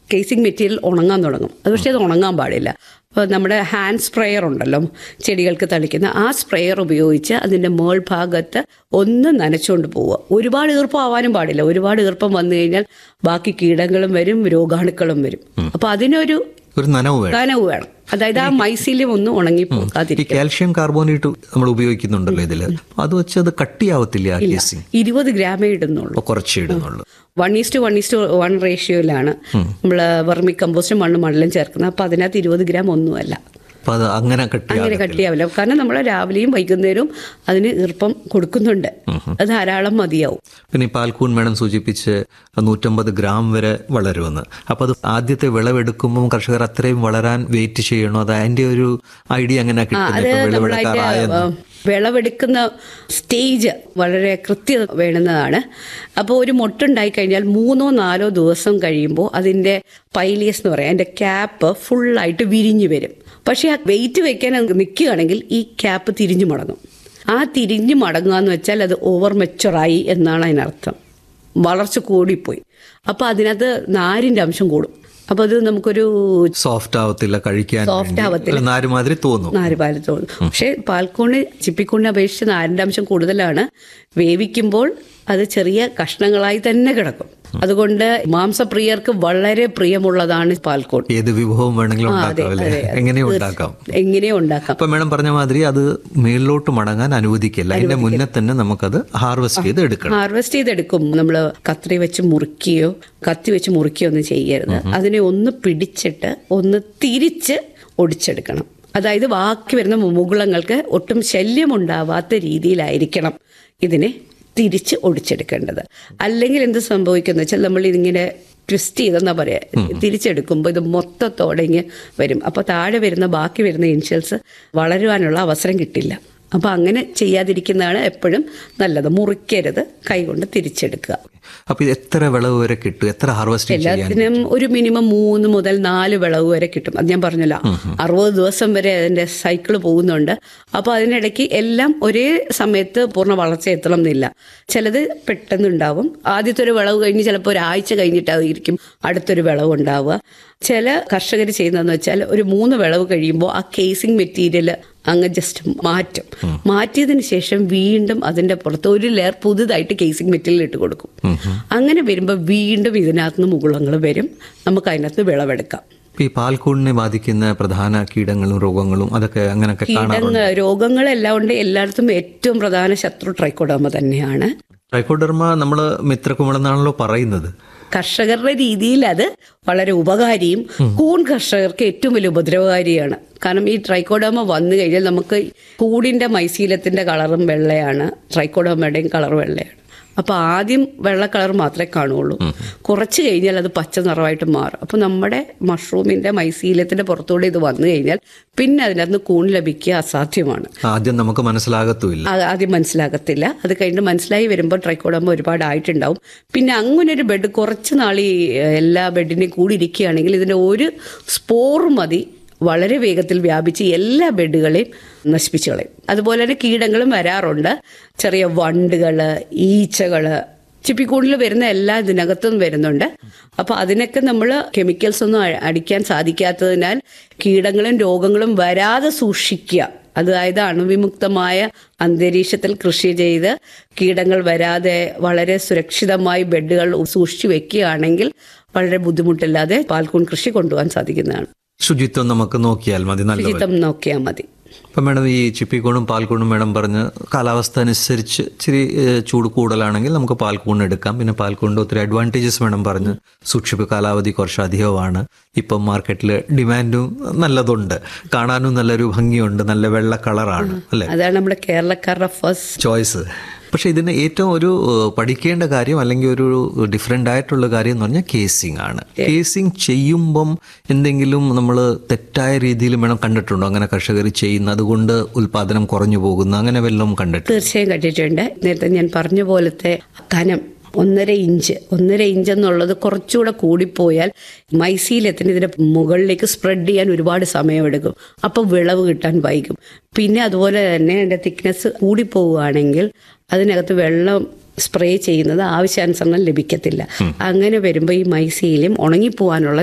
Casing material ഉണങ്ങാൻ തുടങ്ങും അത് പക്ഷേ അത് ഉണങ്ങാൻ പാടില്ല അപ്പോൾ നമ്മുടെ ഹാൻഡ് സ്പ്രെയർ ഉണ്ടല്ലോ ചെടികൾക്ക് തളിക്കുന്ന ആ സ്പ്രെയർ ഉപയോഗിച്ച് അതിൻ്റെ മേൾ ഭാഗത്ത് ഒന്ന് നനച്ചുകൊണ്ട് പോവുക ഒരുപാട് ഈർപ്പം ആവാനും പാടില്ല ഒരുപാട് ഈർപ്പം വന്നു കഴിഞ്ഞാൽ ബാക്കി കീടങ്ങളും വരും രോഗാണുക്കളും വരും അപ്പോൾ അതിനൊരു ഒരു നനവ് വേണം കനവ് വേണം അതായത് ആ മൈസീലിയം ഒന്നും ഉണങ്ങി ഈ പോകാതിരിക്കും കാൽഷ്യം കാർബോണേറ്റ് നമ്മൾ ഉപയോഗിക്കുന്നുണ്ടല്ലോ ഇതില് അത് വെച്ച് അത് കട്ടിയാവത്തില്ല ആ കേസിങ് ഇരുപത് ഗ്രാമേ ഇടുന്നുള്ളൂ അപ്പൊ കുറച്ചേ ഇടുന്നുള്ളൂ one is to one is to one റേഷ്യോയിലാണ് നമ്മൾ വെർമി കമ്പോസ്റ്റും മണ്ണും മണലും ചേർക്കുന്നത് അപ്പോൾ അതിനകത്ത് ഇരുപത് ഗ്രാം ഒന്നുമല്ല അപ്പൊ അത് അങ്ങനെ അങ്ങനെ കട്ടിയാകത്തില്ല കട്ടിയാവില്ല കാരണം നമ്മൾ രാവിലെയും വൈകുന്നേരവും അതിന് ഈർപ്പം കൊടുക്കുന്നുണ്ട് അത് ധാരാളം മതിയാവും പിന്നെ ഈ പാൽക്കൂൺ മേഡം സൂചിപ്പിച്ച് നൂറ്റമ്പത് ഗ്രാം വരെ വളരുമെന്ന് അപ്പൊ അത് ആദ്യത്തെ വിളവെടുക്കുമ്പോൾ കർഷകർ അത്രയും വളരാൻ വെയിറ്റ് ചെയ്യണോ അത് അതിന്റെ ഒരു ഐഡിയ എങ്ങനെ അത് കിട്ടുന്നത് ഇപ്പൊ വിളവെടുക്കാറായെന്ന് നമ്മളതിന്റെ വിളവെടുക്കുന്ന സ്റ്റേജ് വളരെ കൃത്യത വേണ്ടുന്നതാണ് അപ്പോൾ ഒരു മൊട്ടുണ്ടായി കഴിഞ്ഞാൽ മൂന്നോ നാലോ ദിവസം കഴിയുമ്പോൾ അതിൻ്റെ പൈലിയസ് എന്ന് പറയാം അതിൻ്റെ ക്യാപ്പ് ഫുള്ളായിട്ട് വിരിഞ്ഞു വരും പക്ഷേ ആ വെയിറ്റ് വെക്കാൻ നിൽക്കുകയാണെങ്കിൽ ഈ ക്യാപ്പ് തിരിഞ്ഞു മടങ്ങും ആ തിരിഞ്ഞു മടങ്ങുക എന്ന് വെച്ചാൽ അത് ഓവർ മെച്ചുറായി എന്നാണ് അതിനർത്ഥം വളർച്ച കൂടിപ്പോയി അപ്പോൾ അതിനകത്ത് നാരിൻ്റെ അംശം കൂടും അപ്പോൾ അത് നമുക്കൊരു സോഫ്റ്റ് ആവത്തില്ല കഴിക്കാൻ Soft വേണ്ടി. ആവത്തില്ല. ഒരു നാരുമാതിരി തോന്നും നാര് പാല് തോന്നും പക്ഷേ പാൽക്കൂണ് ചിപ്പിക്കൂണിനെ അപേക്ഷിച്ച് നാരിൻ്റെ അംശം കൂടുതലാണ് വേവിക്കുമ്പോൾ അത് ചെറിയ കഷ്ണങ്ങളായി തന്നെ കിടക്കും അതുകൊണ്ട് മാംസപ്രിയർക്ക് വളരെ പ്രിയമുള്ളതാണ് പാൽക്കൂൺ ഏത് വിഭവം വേണമെങ്കിലും ആ, അതെ, ഉണ്ടാക്കാം അല്ലേ അതെ, അതെ. എങ്ങനെയും ഉണ്ടാക്കാം എങ്ങനെയും ഉണ്ടാക്കാം അപ്പൊ മേഡം പറഞ്ഞ മാതിരി അത് മേളിലോട്ട് മടങ്ങാൻ അനുവദിക്കില്ല അതിന്റെ മുന്നേ തന്നെ നമുക്കത് ഹാർവെസ്റ്റ് ചെയ്ത് എടുക്കണം ഹാർവെസ്റ്റ് ചെയ്തെടുക്കും നമ്മൾ കത്രി വെച്ച് മുറിക്കുകയോ കത്തി വെച്ച് മുറിക്കുകയോ ഒന്നും ചെയ്യരുത് അതിനെ ഒന്ന് പിടിച്ചിട്ട് ഒന്ന് തിരിച്ച് ഒടിച്ചെടുക്കണം അതായത് ബാക്കി വരുന്ന മുകുളങ്ങൾക്ക് ഒട്ടും ശല്യമുണ്ടാവാത്ത രീതിയിലായിരിക്കണം ഇതിനെ തിരിച്ച് ഒടിച്ചെടുക്കേണ്ടത് അല്ലെങ്കിൽ എന്ത് സംഭവിക്കുന്ന വെച്ചാൽ നമ്മൾ ഇതിങ്ങനെ ട്വിസ്റ്റ് ചെയ്തെന്നാ പറയാ തിരിച്ചെടുക്കുമ്പോൾ ഇത് മൊത്തത്തോടെ ഇങ്ങ് വരും അപ്പോൾ താഴെ വരുന്ന ബാക്കി വരുന്ന ഇൻഷ്യൽസ് വളരുവാനുള്ള അവസരം കിട്ടില്ല അപ്പോൾ അങ്ങനെ ചെയ്യാതിരിക്കുന്നതാണ് എപ്പോഴും നല്ലത് മുറിക്കരുത് കൈകൊണ്ട് തിരിച്ചെടുക്കുക അപ്പൊ ഇത് എത്ര വിളവ് വരെ കിട്ടും എത്ര ഹാർവെസ്റ്റ് ചെയ്യാൻ എല്ലാത്തിനും ഒരു മിനിമം മൂന്ന് മുതൽ നാല് വിളവ് വരെ കിട്ടും അത് ഞാൻ പറഞ്ഞല്ലോ അറുപത് ദിവസം വരെ അതിന്റെ സൈക്കിൾ പോകുന്നുണ്ട് അപ്പോൾ അതിനിടയ്ക്ക് എല്ലാം ഒരേ സമയത്ത് പൂർണ്ണ വളർച്ച എത്തണം എന്നില്ല ചിലത് പെട്ടെന്നുണ്ടാവും ആദ്യത്തെ ഒരു വിളവ് കഴിഞ്ഞ് ചിലപ്പോൾ ഒരാഴ്ച കഴിഞ്ഞിട്ടായിരിക്കും അടുത്തൊരു വിളവ് ഉണ്ടാവുക ചില കർഷകർ ചെയ്യുന്നതെന്ന് വെച്ചാൽ ഒരു മൂന്ന് വിളവ് കഴിയുമ്പോൾ ആ കേസിംഗ് മെറ്റീരിയൽ അങ്ങ് ജസ്റ്റ് മാറ്റും മാറ്റിയതിന് ശേഷം വീണ്ടും അതിന്റെ പുറത്ത് ഒരു ലെയർ പുതുതായിട്ട് കേസിംഗ് മെറ്റീരിയൽ ഇട്ട് കൊടുക്കും അങ്ങനെ വരുമ്പോൾ വീണ്ടും ഇതിനകത്ത് നിന്ന് മുകുളങ്ങൾ വരും നമുക്ക് അതിനകത്ത് വിളവെടുക്കാം ഇപ്പൊ ഈ പാൽക്കൂടിനെ ബാധിക്കുന്ന പ്രധാന കീടങ്ങളും രോഗങ്ങളും അതൊക്കെ അങ്ങനെയൊക്കെ കാണാറുണ്ട് കീടങ്ങൾ രോഗങ്ങളെല്ലാം ഉണ്ട് എല്ലായിടത്തും ഏറ്റവും പ്രധാന ശത്രു ട്രൈക്കോഡോമ തന്നെയാണ് ട്രൈക്കോഡർമ നമ്മൾ മിത്രകുമിളെന്നാണല്ലോ പറയുന്നത് കർഷകരുടെ രീതിയിൽ അത് വളരെ ഉപകാരിയും കൂൺ കർഷകർക്ക് ഏറ്റവും വലിയ ഉപദ്രവകാരിയാണ് കാരണം ഈ ട്രൈക്കോഡോമ വന്നു കഴിഞ്ഞാൽ നമുക്ക് കൂടിന്റെ മൈശീലത്തിന്റെ കളറും വെള്ളയാണ് ട്രൈക്കോഡോമയുടെയും കളർ വെള്ളയാണ് അപ്പോൾ ആദ്യം വെള്ള കളർ മാത്രമേ കാണുള്ളൂ കുറച്ച് കഴിഞ്ഞാൽ അത് പച്ച നിറമായിട്ട് മാറും അപ്പോൾ നമ്മുടെ മഷ്റൂമിന്റെ മൈശീലത്തിന്റെ പുറത്തൂടെ ഇത് വന്നു കഴിഞ്ഞാൽ പിന്നെ അതിനകത്ത് കൂൺ ലഭിക്കുക അസാധ്യമാണ് ആദ്യം നമുക്ക് മനസ്സിലാകത്തുമില്ല ആ- ആദ്യം മനസ്സിലാകത്തില്ല അത് കഴിഞ്ഞ് മനസ്സിലായി വരുമ്പോൾ ട്രൈക്കോഡോമ ഒരുപാട് ആയിട്ടുണ്ടാവും പിന്നെ അങ്ങനെ ഒരു ബെഡ് കുറച്ച് നാൾ ഈ എല്ലാ ബെഡിനെയും കൂടി ഇരിക്കുകയാണെങ്കിൽ ഇതിൻ്റെ ഒരു സ്പോർ മതി വളരെ വേഗത്തിൽ വ്യാപിച്ച് എല്ലാ ബെഡുകളെയും നശിപ്പിച്ചു കളയും അതുപോലെ തന്നെ കീടങ്ങളും വരാറുണ്ട് ചെറിയ വണ്ടുകൾ ഈച്ചകൾ ചിപ്പിക്കൂടിൽ വരുന്ന എല്ലാ ഇതിനകത്തും വരുന്നുണ്ട് അപ്പോൾ അതിനൊക്കെ നമ്മൾ കെമിക്കൽസ് ഒന്നും അ- അടിക്കാൻ സാധിക്കാത്തതിനാൽ കീടങ്ങളും രോഗങ്ങളും വരാതെ സൂക്ഷിക്കുക അതായത് അണുവിമുക്തമായ അന്തരീക്ഷത്തിൽ കൃഷി ചെയ്ത് കീടങ്ങൾ വരാതെ വളരെ സുരക്ഷിതമായി ബെഡുകൾ സൂക്ഷിച്ചു വെക്കുകയാണെങ്കിൽ വളരെ ബുദ്ധിമുട്ടില്ലാതെ പാൽക്കൂൺ കൃഷി കൊണ്ടുപോകാൻ സാധിക്കുന്നതാണ് ശുചിത്വം നമുക്ക് നോക്കിയാൽ മതി നല്ല ശുചിത്വം നോക്കിയാൽ മതി ഇപ്പം മേഡം ഈ ചിപ്പിക്കൂണും പാൽക്കൂണും മേഡം പറഞ്ഞ് കാലാവസ്ഥ അനുസരിച്ച് ഇച്ചിരി ഏഹ്, ചൂട് കൂടുതലാണെങ്കിൽ നമുക്ക് പാൽക്കൂൺ എടുക്കാം പിന്നെ പാൽക്കൂണിൻ്റെ ഒത്തിരി അഡ്വാൻറ്റേജസ് മേഡം പറഞ്ഞ് സൂക്ഷിപ്പ് കാലാവധി കുറച്ച് അധികമാണ് ഇപ്പം മാർക്കറ്റിൽ ഡിമാൻഡും നല്ലതുണ്ട് കാണാനും നല്ലൊരു ഭംഗിയുണ്ട് നല്ല വെള്ള കളറാണ് അല്ലേ അതാണ് നമ്മുടെ കേരളക്കാരുടെ ഫസ്റ്റ് ചോയ്സ് പക്ഷേ ഇതിന് ഏറ്റവും ഒരു ഏഹ്, പഠിക്കേണ്ട കാര്യം അല്ലെങ്കിൽ ഒരു ഡിഫറെൻ്റ് ആയിട്ടുള്ള കാര്യം എന്ന് പറഞ്ഞാൽ കേസിംഗ് ആണ് കേസിംഗ് ചെയ്യുമ്പം എന്തെങ്കിലും നമ്മൾ തെറ്റായ രീതിയിൽ വേണം കണ്ടിട്ടുണ്ടോ അങ്ങനെ കർഷകർ ചെയ്യുന്ന അതുകൊണ്ട് ഉൽപാദനം കുറഞ്ഞു പോകുന്നു അങ്ങനെ വല്ലതും കണ്ടിട്ട് തീർച്ചയായും കണ്ടിട്ടുണ്ട് നേരത്തെ ഞാൻ പറഞ്ഞ പോലത്തെ കനം ഒന്നര ഇഞ്ച് ഒന്നര ഇഞ്ച് എന്നുള്ളത് കുറച്ചുകൂടെ കൂടിപ്പോയാൽ മൈസീലത്തിന് ഇതിന്റെ മുകളിലേക്ക് സ്പ്രെഡ് ചെയ്യാൻ ഒരുപാട് സമയമെടുക്കും അപ്പോൾ വിളവ് കിട്ടാൻ വൈകും പിന്നെ അതുപോലെ തന്നെ അതിന്റെ തിക്നെസ് കൂടിപ്പോവുകയാണെങ്കിൽ അതിനകത്ത് വെള്ളം സ്പ്രേ ചെയ്യുന്നത് ആവശ്യാനുസരണം ലഭിക്കത്തില്ല അങ്ങനെ വരുമ്പോൾ ഈ മൈസീലും ഉണങ്ങിപ്പോവാനുള്ള